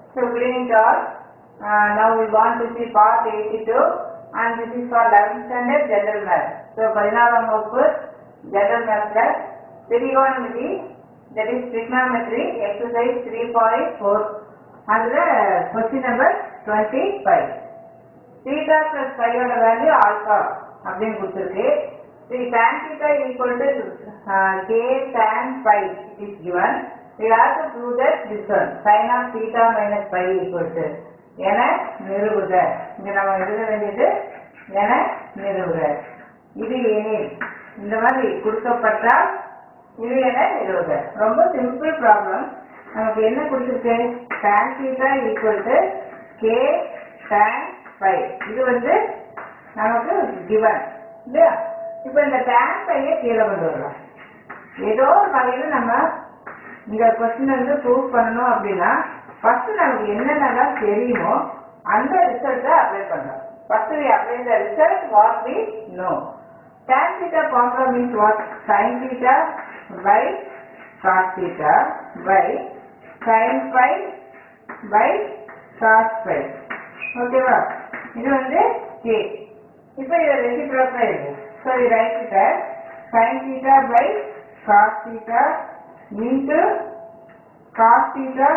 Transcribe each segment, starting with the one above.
So green dot. Uh, now we want to see part 82 and this is for 11th standard general math. So பதினாறாம் வகுப்பு general mathல trigonometry that is trigonometry exercise 3.4 அதுல question number 25. theta plus phi ஓட value alpha அப்படின்னு கொடுத்துருக்கு see tan theta equal to uh, k tan phi it is given we have to prove that this one sin of theta minus phi equal to என நிறுவுக இங்க நம்ம எழுத வேண்டியது என நிறுவுக இது எனில் இந்த மாதிரி கொடுக்கப்பட்டால் இது என நிறுவுக ரொம்ப சிம்பிள் ப்ராப்ளம் நமக்கு என்ன கொடுத்துருக்கு tan theta equal to k tan phi இது வந்து நமக்கு given இல்லையா இப்போ இந்த tan phi-ய கீழே கொண்டு வரலாம் ஏதோ ஒரு வகையில நம்ம இந்த கொஸ்டின் வந்து ப்ரூவ் பண்ணணும் அப்படின்னா ஃபர்ஸ்ட் நமக்கு என்னென்னலாம் தெரியுமோ அந்த ரிசல்ட்டை அப்ளை பண்றோம் first we apply the result what we know tan theta formula means what sin theta by cos theta by sin phi by cos phi ஓகேவா இது வந்து k இப்போ இதை ரெசிப்ரோக்கா இருக்கு ஸோ இது ரைட் கிட்ட sin theta by cos theta into cos theta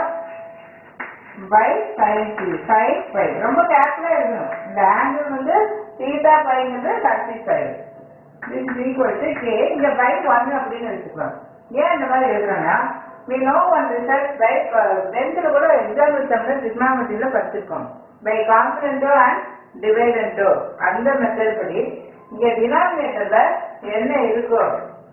by sin theta sin phi ரொம்ப கேர்ஃபுல்லா இருக்கணும் இந்த ஆங்கிள் வந்து theta பைங்கிறது கன்ஃபியூஸ் ஆயிடும் this is equal to k இந்த by 1 அப்படின்னு எடுத்துக்கலாம் ஏன் இந்த மாதிரி எழுதுறோம்னா we know one result by டென்த்ல கூட எக்ஸாம் எக்ஸாம்ல trigonometryல படிச்சிருக்கோம் by காம்பனண்டோ அண்ட் டிவைடண்டோ அந்த மெத்தட் படி இங்க டினாமினேட்டர்ல என்ன இருக்கோ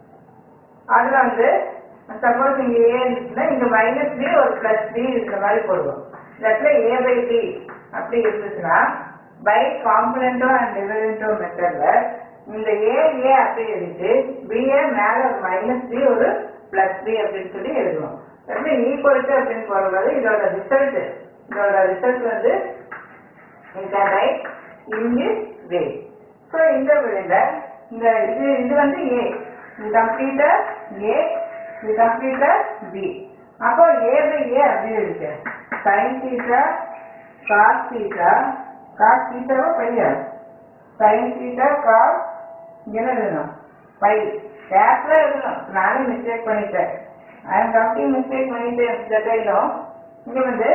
அதுல வந்து சப்போஸ் இங்க ஏ இருந்துச்சுன்னா இங்க மைனஸ் பி ஒரு பிளஸ் பி இருக்கிற மாதிரி போடுவோம் இந்த இடத்துல ஏ பை பி அப்படி இருந்துச்சுன்னா பை காம்பனண்டோ அண்ட் டிவைடண்டோ மெத்தட்ல இந்த ஏ ஏ அப்படி எழுதிட்டு பிஏ மேல ஒரு மைனஸ் பி ஒரு பிளஸ் பி அப்படின்னு சொல்லி எழுதுவோம் ரெண்டு ஈக்குவலிட்டி அப்படின்னு போடும்போது இதோட ரிசல்ட் இதோட ரிசல்ட் வந்து you can write in this way. So இந்த வழியில இந்த இது இது வந்து A இது கம்ப்ளீட்டர் A இது கம்ப்ளீட்டர் B அப்போ A by A அப்படியே இருக்கு sin theta cos theta cos theta பையா sin theta cos இங்க என்ன எழுதணும் பை கேப்ல எழுதணும் நானே மிஸ்டேக் பண்ணிட்டேன் ஐ எம் கம்ப்ளீட் மிஸ்டேக் பண்ணிட்டேன் இந்த டைலும் இங்க வந்து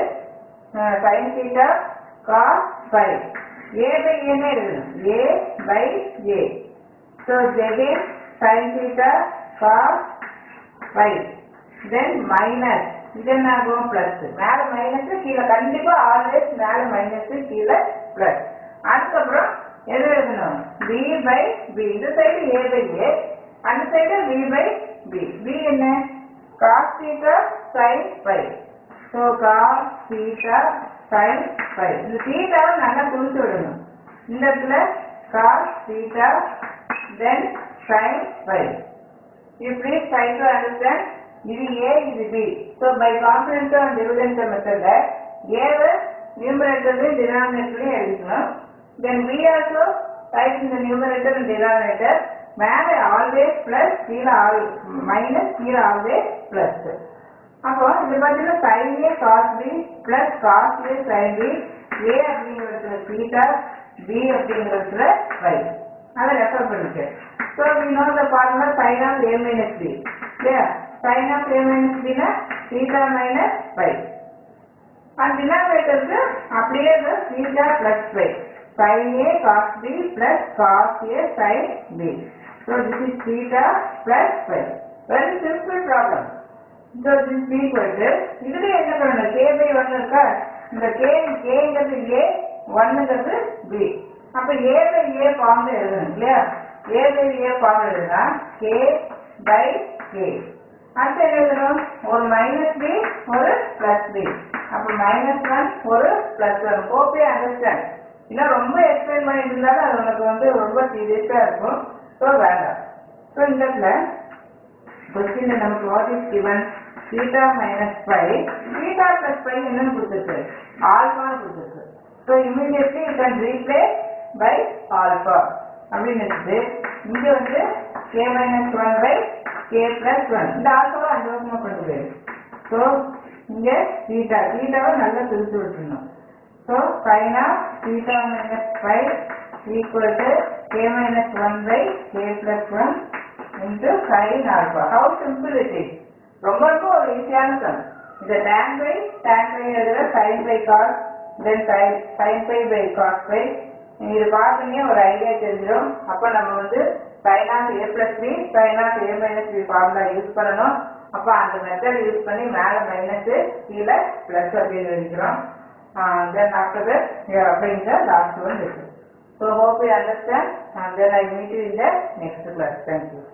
sin theta cos phi a by a னே எழுதணும் a by a so again sin theta cos phi then minus இது என்ன ஆகும் பிளஸ் மேல மைனஸ் கீழே கண்டிப்பா ஆல்வேஸ் மேல மைனஸ் கீழே பிளஸ் அதுக்கப்புறம் எது எழுதணும் b by b இந்த சைடு a by a அந்த side b by b b என்ன cos theta sin phi so cos theta sin phi இந்த தீட்டாவை நல்லா குறிச்சு விடணும் இந்த இடத்துல cos theta then sin phi you please try to understand இது a இது b so by complementary and dividend method a வை numeratorலையும் denominatorலையும் எழுதிக்கணும் then b also type in the numerator and denominator மேல always plus கீழே ஆல் minus கீழே always plus அப்போ இது பார்த்தீங்கன்னா sin A cos B plus cos A sin B A அப்படிங்கிறதுல theta B அப்படிங்கிறதுல phi அதை ரெஃபர் பண்ணிக்க so we know the formula sin of A minus B இல்லையா sin of A minus B னா theta minus phi and denominatorக்கு அப்படியே theta plus phi sin A cos B plus cos A sin B so this is theta plus phi very simple problem So this is equal to இதுல என்ன பண்ணணும் k by 1 இருக்கா இந்த k kங்கிறது a 1ங்கிறது b அப்ப a by a ஃபார்ம்ல எழுதணும் இல்லையா a by a form எழுதுனா k by k அடுத்து என்ன எழுதணும் ஒரு மைனஸ் b ஒரு பிளஸ் b அப்ப மைனஸ் ஒன் ஒரு பிளஸ் ஒன் கோப்பே அண்டர்ஸ்டாண்ட் இன்னும் ரொம்ப எக்ஸ்பிளைன் பண்ணிட்டு இருந்தாலும் அது உனக்கு வந்து ரொம்ப சீரியஸா இருக்கும் ஸோ வேண்டாம் ஸோ இந்த இடத்துல கொஸ்டின் நமக்கு what is given theta minus phi theta plus phi என்னன்னு கொடுத்துருக்கு ஆல்பான்னு கொடுத்துருக்கு so immediately you can replace phi alpha அப்படின்னு இருக்குது இங்க வந்து k minus one by K plus one இந்த ஆல்பாவை அந்த பக்கமாக கொண்டு போயிரு ஸோ இங்க தீட்டா தீட்டாவை நல்லா பிரித்து விட்டுருணும் so sine of theta minus phi equal to K minus one by K plus one into sine alpha how simple it is ரொம்ப ரொம்ப ஒரு ஈஸியான சம் இந்த tan பை tan பை எழுதுற sin by cos then sin sin phi by cos phi இது பார்த்தீங்கன்னா ஒரு idea தெரிஞ்சிடும் அப்போ நம்ம வந்து sin of A plus B sin of A minus B formula use பண்ணணும் அப்போ அந்த மெத்தட் யூஸ் பண்ணி மேலே மைனஸ் கீழே ப்ளஸ் அப்படின்னு எழுதிக்கிறோம் then after that you're applying the last one so hope you understand and then I meet you in the next class. Thank you.